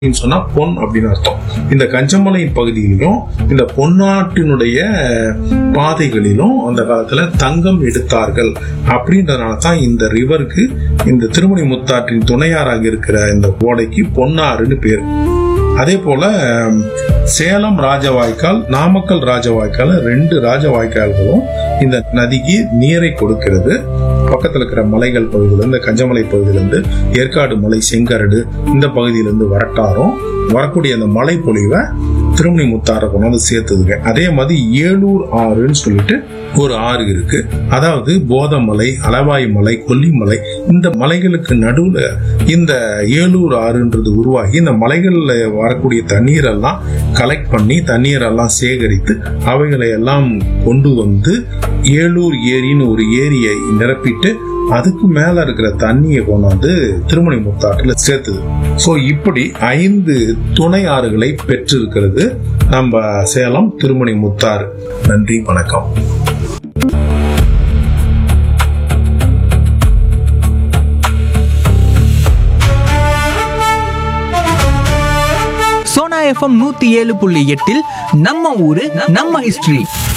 அப்படின்னு சொன்னா பொன் அப்படின்னு அர்த்தம் இந்த கஞ்சமலை பகுதியிலும் இந்த பொன்னாட்டினுடைய பாதைகளிலும் அந்த காலத்துல தங்கம் எடுத்தார்கள் அப்படின்றதுனால தான் இந்த ரிவருக்கு இந்த திருமணி முத்தாற்றின் துணையாராக இருக்கிற இந்த ஓடைக்கு பொன்னாறுன்னு பேர் அதே போல ஹம், சேலம் ராஜவாய்க்கால் நாமக்கல் ராஜவாய்க்கால் ரெண்டு ராஜவாய்க்கால்களும் இந்த நதிக்கு நீரை கொடுக்கிறது பக்கத்துல இருக்கிற மலைகள் பகுதியில இந்த கஞ்சமலை பகுதியிலிருந்து ஏற்காடு மலை செங்கரடு இந்த பகுதியிலிருந்து வரட்டாரும் வரக்கூடிய அந்த மலை பொழிவை திருமணி முத்தாரை கொண்டாந்து சேர்த்துதுங்க அதே மாதிரி ஏலூர் ஆறுன்னு சொல்லிட்டு ஒரு ஆறு இருக்கு அதாவது போதமலை அளவாய் மலை கொல்லிமலை இந்த மலைகளுக்கு நடுவுல இந்த ஏலூர் ஆறுன்றது உருவாகி இந்த மலைகள்ல வரக்கூடிய தண்ணீரெல்லாம் கலெக்ட் பண்ணி தண்ணீரெல்லாம் சேகரித்து அவைகளை எல்லாம் கொண்டு வந்து ஏலூர் ஏரின்னு ஒரு ஏரியை நிரப்பிட்டு அதுக்கு மேல இருக்கிற தண்ணியை கொண்டாந்து திருமணி முத்தாற்றுல சேர்த்துது சோ இப்படி ஐந்து துணை ஆறுகளை பெற்றிருக்கிறது நம்ம சேலம் திருமணி முத்தாறு நன்றி வணக்கம் சோனா எஃப்எம் நூத்தி ஏழு புள்ளி எட்டில் நம்ம ஊரு நம்ம ஹிஸ்டரி